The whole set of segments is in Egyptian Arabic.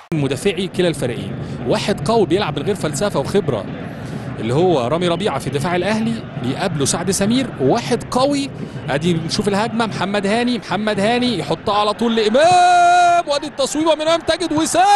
مدافعي كلا الفريقين واحد قوي بيلعب من غير فلسفه وخبره اللي هو رامي ربيعه في دفاع الاهلي بيقابله سعد سمير وواحد قوي ادي نشوف الهجمه محمد هاني محمد هاني يحطها على طول لامام وادي التصويبه من امام تجد وسام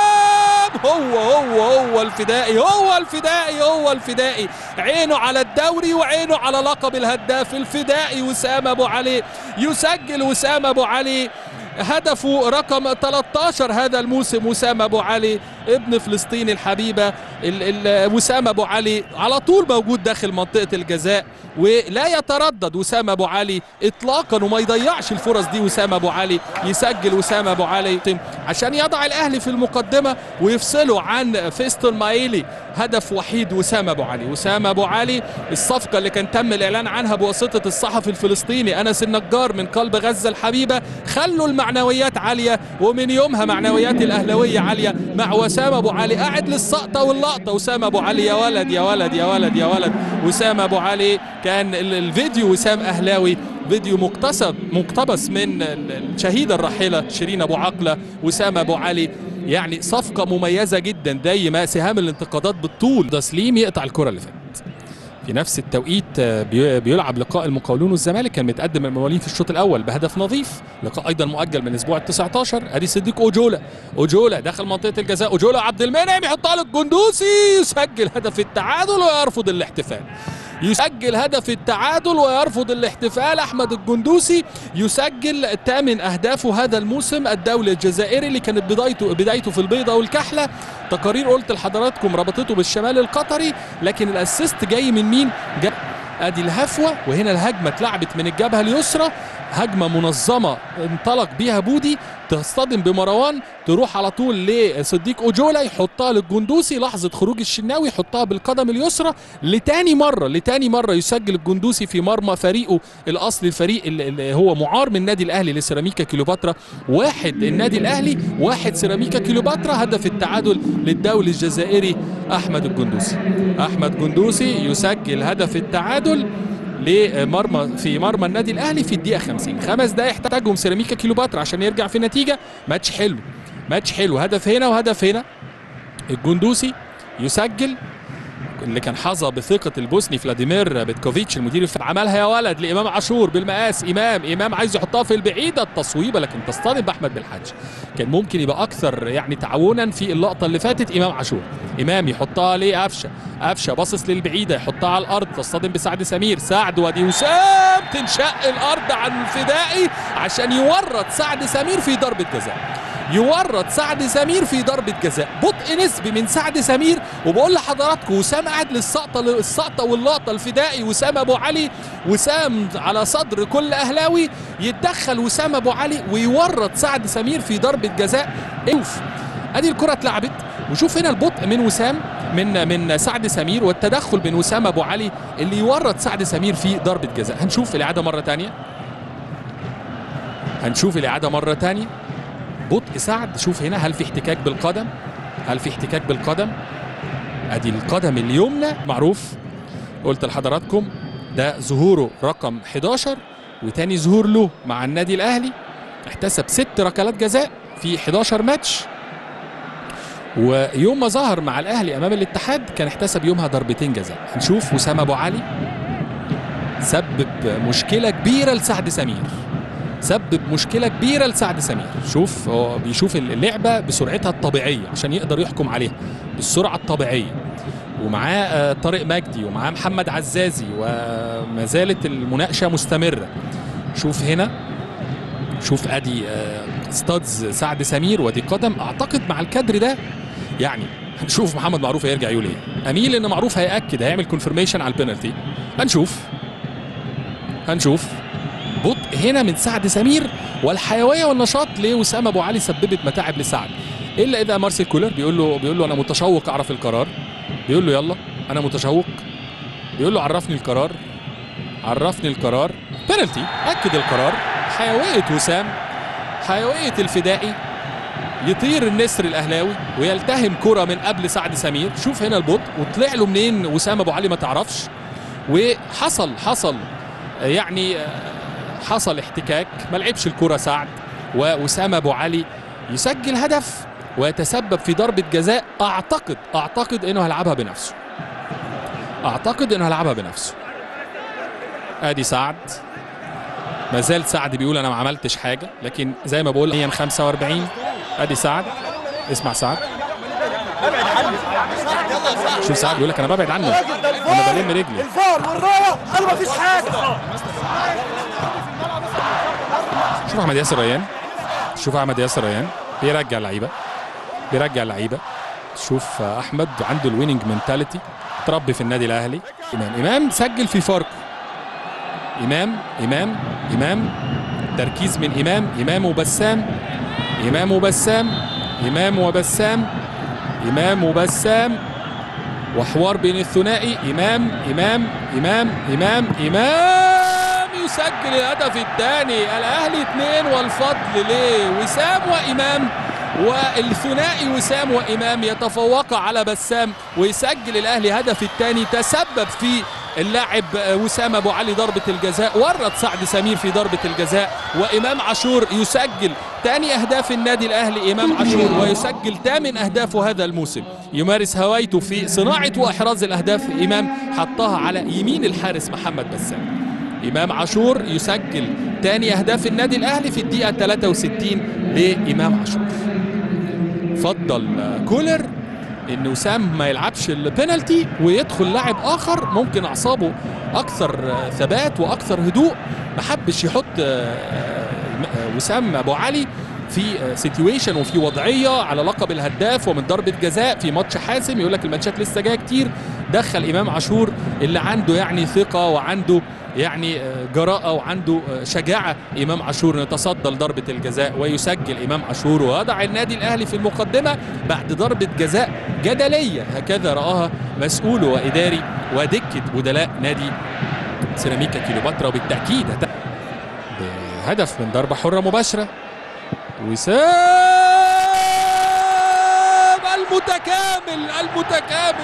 هو هو هو الفدائي هو الفدائي هو الفدائي عينه على الدوري وعينه على لقب الهداف الفدائي وسام ابو علي يسجل وسام ابو علي هدفه رقم 13 هذا الموسم وسام ابو علي ابن فلسطين الحبيبه ال- ال- وسام ابو علي على طول موجود داخل منطقه الجزاء ولا يتردد وسام ابو علي اطلاقا وما يضيعش الفرص دي وسام ابو علي يسجل وسام ابو علي عشان يضع الاهلي في المقدمه ويفصله عن فيستون مايلي هدف وحيد وسام ابو علي وسام ابو علي الصفقه اللي كان تم الاعلان عنها بواسطه الصحفي الفلسطيني انس النجار من قلب غزه الحبيبه خلوا المعنويات عاليه ومن يومها معنويات الاهلاويه عاليه مع وسام ابو علي قاعد للسقطه واللقطه وسام ابو علي يا ولد يا ولد يا ولد يا ولد وسام ابو علي كان ال- الفيديو وسام اهلاوي فيديو مقتصد مقتبس من ال- الشهيده الراحله شيرين ابو عقله وسام ابو علي يعني صفقه مميزه جدا دايما سهام الانتقادات بالطول تسليم يقطع الكره اللي فاتت في نفس التوقيت آه، بي- بيلعب لقاء المقاولون والزمالك كان متقدم الموالين في الشوط الاول بهدف نظيف لقاء ايضا مؤجل من الاسبوع ال 19 ادي صديق اوجولا اوجولا داخل منطقه الجزاء اوجولا عبد المنعم يحطها للجندوسي يسجل هدف التعادل ويرفض الاحتفال يسجل هدف التعادل ويرفض الاحتفال احمد الجندوسي يسجل ثامن اهدافه هذا الموسم الدولي الجزائري اللي كانت بدايته بدايته في البيضه والكحله تقارير قلت لحضراتكم ربطته بالشمال القطري لكن الاسيست جاي من مين جاي ادي الهفوه وهنا الهجمه اتلعبت من الجبهه اليسرى هجمه منظمه انطلق بيها بودي تصطدم بمروان تروح على طول لصديق اوجولا يحطها للجندوسي لحظه خروج الشناوي يحطها بالقدم اليسرى لتاني مره لتاني مره يسجل الجندوسي في مرمى فريقه الاصلي الفريق اللي اللي هو معار من النادي الاهلي لسيراميكا كيلوباترا واحد النادي الاهلي واحد سيراميكا كيلوباترا هدف التعادل للدولي الجزائري احمد الجندوسي احمد جندوسي يسجل هدف التعادل لمرمى في مرمى النادي الاهلي في الدقيقه 50 خمس دقائق احتاجهم سيراميكا كيلوباترا عشان يرجع في النتيجه ماتش حلو ماتش حلو هدف هنا وهدف هنا الجندوسي يسجل اللي كان حظى بثقة البوسني فلاديمير بيتكوفيتش المدير الفني عملها يا ولد لإمام عاشور بالمقاس إمام إمام عايز يحطها في البعيدة التصويبة لكن تصطدم بأحمد بالحاج كان ممكن يبقى أكثر يعني تعاونا في اللقطة اللي فاتت إمام عاشور إمام يحطها لقفشة قفشة باصص للبعيدة يحطها على الأرض تصطدم بسعد سمير سعد وادي وسام تنشق الأرض عن الفدائي عشان يورط سعد سمير في ضربة جزاء يورط سعد سمير في ضربة جزاء بطء نسبي من سعد سمير وبقول لحضراتكم وسام قاعد للسقطة السقطة واللقطة الفدائي وسام أبو علي وسام على صدر كل أهلاوي يتدخل وسام أبو علي ويورط سعد سمير في ضربة جزاء اوف ادي الكرة اتلعبت وشوف هنا البطء من وسام من من سعد سمير والتدخل من وسام ابو علي اللي يورط سعد سمير في ضربة جزاء هنشوف الإعادة مرة تانية هنشوف الإعادة مرة تانية بطء سعد شوف هنا هل في احتكاك بالقدم هل في احتكاك بالقدم ادي القدم اليمنى معروف قلت لحضراتكم ده ظهوره رقم 11 وتاني ظهور له مع النادي الاهلي احتسب ست ركلات جزاء في 11 ماتش ويوم ما ظهر مع الاهلي امام الاتحاد كان احتسب يومها ضربتين جزاء هنشوف وسام ابو علي سبب مشكله كبيره لسعد سمير سبب مشكله كبيره لسعد سمير شوف هو بيشوف اللعبه بسرعتها الطبيعيه عشان يقدر يحكم عليها بالسرعه الطبيعيه ومعاه آه، طارق مجدي ومعاه محمد عزازي وما زالت المناقشه مستمره شوف هنا شوف ادي آه، ستادز سعد سمير ودي قدم اعتقد مع الكادر ده يعني هنشوف محمد معروف هيرجع يقول ايه اميل ان معروف هياكد هيعمل كونفirmation على البينالتي هنشوف هنشوف بطء هنا من سعد سمير والحيويه والنشاط لوسام ابو علي سببت متاعب لسعد الا اذا مارسيل كولر بيقول له بيقول له انا متشوق اعرف القرار بيقول له يلا انا متشوق بيقول له عرفني القرار عرفني القرار بينالتي اكد القرار حيويه وسام حيويه الفدائي يطير النسر الاهلاوي ويلتهم كره من قبل سعد سمير شوف هنا البطء وطلع له منين وسام ابو علي ما تعرفش وحصل حصل يعني حصل احتكاك ما لعبش الكره سعد ووسام ابو علي يسجل هدف ويتسبب في ضربه جزاء اعتقد اعتقد انه هيلعبها بنفسه اعتقد انه هيلعبها بنفسه ادي سعد ما زال سعد بيقول انا ما عملتش حاجه لكن زي ما بقول هي 45 ادي سعد اسمع سعد شوف سعد بيقول لك انا ببعد عنه انا بلم رجلي الفار والرايه قالوا مفيش حاجه شوف احمد ياسر ريان شوف احمد ياسر ريان بيرجع لعيبه بيرجع لعيبه شوف احمد عنده الويننج منتاليتي تربي في النادي الاهلي امام امام سجل في فاركو امام امام امام تركيز من امام امام وبسام امام وبسام امام وبسام امام وبسام وحوار بين الثنائي امام امام امام امام امام يسجل الهدف الثاني الاهلي اثنين والفضل لوسام وامام والثنائي وسام وامام يتفوق على بسام ويسجل الاهلي هدف الثاني تسبب في اللاعب وسام ابو علي ضربه الجزاء ورط سعد سمير في ضربه الجزاء وامام عاشور يسجل ثاني اهداف النادي الاهلي امام عاشور ويسجل ثامن اهدافه هذا الموسم يمارس هوايته في صناعه واحراز الاهداف امام حطها على يمين الحارس محمد بسام امام عاشور يسجل ثاني اهداف النادي الاهلي في الدقيقه 63 لامام عاشور فضل كولر ان وسام ما يلعبش البينالتي ويدخل لاعب اخر ممكن اعصابه اكثر ثبات واكثر هدوء ما حبش يحط وسام ابو علي في سيتويشن وفي وضعيه على لقب الهداف ومن ضربه جزاء في ماتش حاسم يقول لك الماتشات لسه جايه كتير دخل امام عاشور اللي عنده يعني ثقه وعنده يعني جراءة وعنده شجاعة إمام عاشور يتصدى لضربة الجزاء ويسجل إمام عاشور ويضع النادي الأهلي في المقدمة بعد ضربة جزاء جدلية هكذا رآها مسؤول وإداري ودكة بدلاء نادي سيراميكا كيلوباترا وبالتأكيد بهدف من ضربة حرة مباشرة وسام المتكامل المتكامل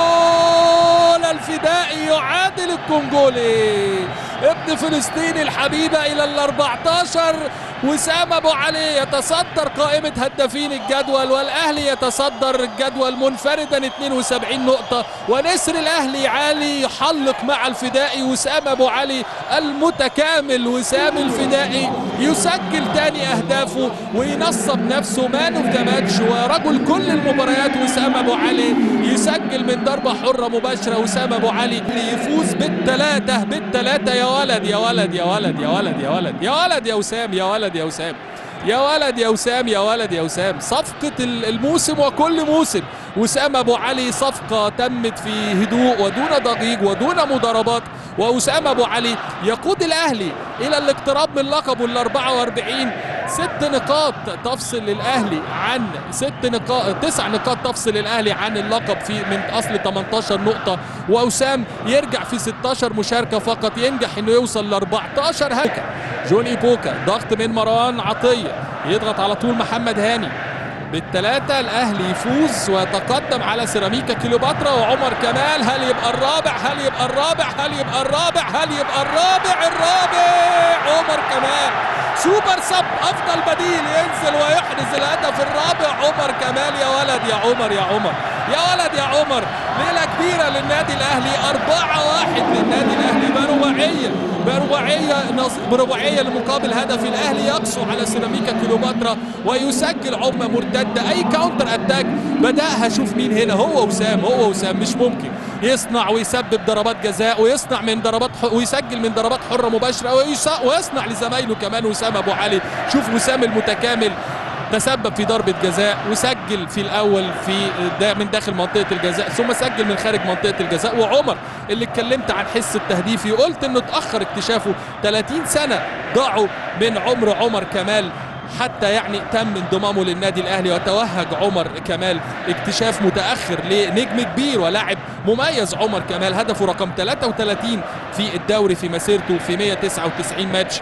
جول الفدائي يعادل الكونجولي ابن فلسطين الحبيبة إلى ال 14 وسام أبو علي يتصدر قائمة هدافين الجدول والأهلي يتصدر الجدول منفردا 72 نقطة ونسر الأهلي عالي يحلق مع الفدائي وسام أبو علي المتكامل وسام الفدائي يسجل ثاني أهدافه وينصب نفسه مان اوف ذا ماتش ورجل كل المباريات وسام أبو علي يسجل من ضربة حرة مباشرة وسام أبو علي يفوز بالثلاثة بالثلاثة يا ولد يا ولد يا ولد يا ولد يا ولد يا ولد يا وسام يا ولد يا وسام يا ولد يا وسام يا ولد يا وسام صفقة الموسم وكل موسم وسام أبو علي صفقة تمت في هدوء ودون ضجيج ودون مضاربات وأسام أبو علي يقود الأهلي إلى الاقتراب من لقبه ال 44 ست نقاط تفصل الأهلي عن ست نقاط تسع نقاط تفصل الأهلي عن اللقب في من أصل 18 نقطة وأسام يرجع في 16 مشاركة فقط ينجح إنه يوصل ل 14 هكا جوني بوكا ضغط من مروان عطية يضغط على طول محمد هاني بالثلاثة الأهلي يفوز ويتقدم على سيراميكا كيلوباترا وعمر كمال هل يبقى الرابع هل يبقى الرابع هل يبقى الرابع هل يبقى الرابع الرابع عمر كمال سوبر سب أفضل بديل ينزل ويحرز الهدف الرابع عمر كمال يا ولد يا عمر يا عمر يا ولد يا عمر ليلة كبيرة للنادي الأهلي أربعة واحد للنادي الأهلي برباعية برباعية برباعية لمقابل هدف الأهلي يقسو على سيراميكا كيلوباترا ويسجل عمة مرتدة أي كاونتر أتاك بدأها شوف مين هنا هو وسام هو وسام مش ممكن يصنع ويسبب ضربات جزاء ويصنع من ضربات ويسجل من ضربات حرة مباشرة ويصنع لزمايله كمان وسام أبو علي شوف وسام المتكامل تسبب في ضربة جزاء وسجل في الأول في دا من داخل منطقة الجزاء ثم سجل من خارج منطقة الجزاء وعمر اللي اتكلمت عن حس التهديفي قلت انه اتأخر اكتشافه 30 سنة ضاعوا من عمر عمر كمال حتى يعني تم انضمامه للنادي الاهلي وتوهج عمر كمال اكتشاف متاخر لنجم كبير ولاعب مميز عمر كمال هدفه رقم 33 في الدوري في مسيرته في 199 ماتش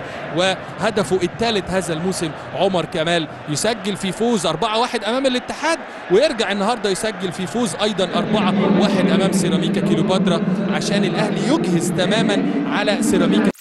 وهدفه الثالث هذا الموسم عمر كمال يسجل في فوز 4-1 امام الاتحاد ويرجع النهارده يسجل في فوز ايضا 4-1 امام سيراميكا كيلوباترا عشان الاهلي يجهز تماما على سيراميكا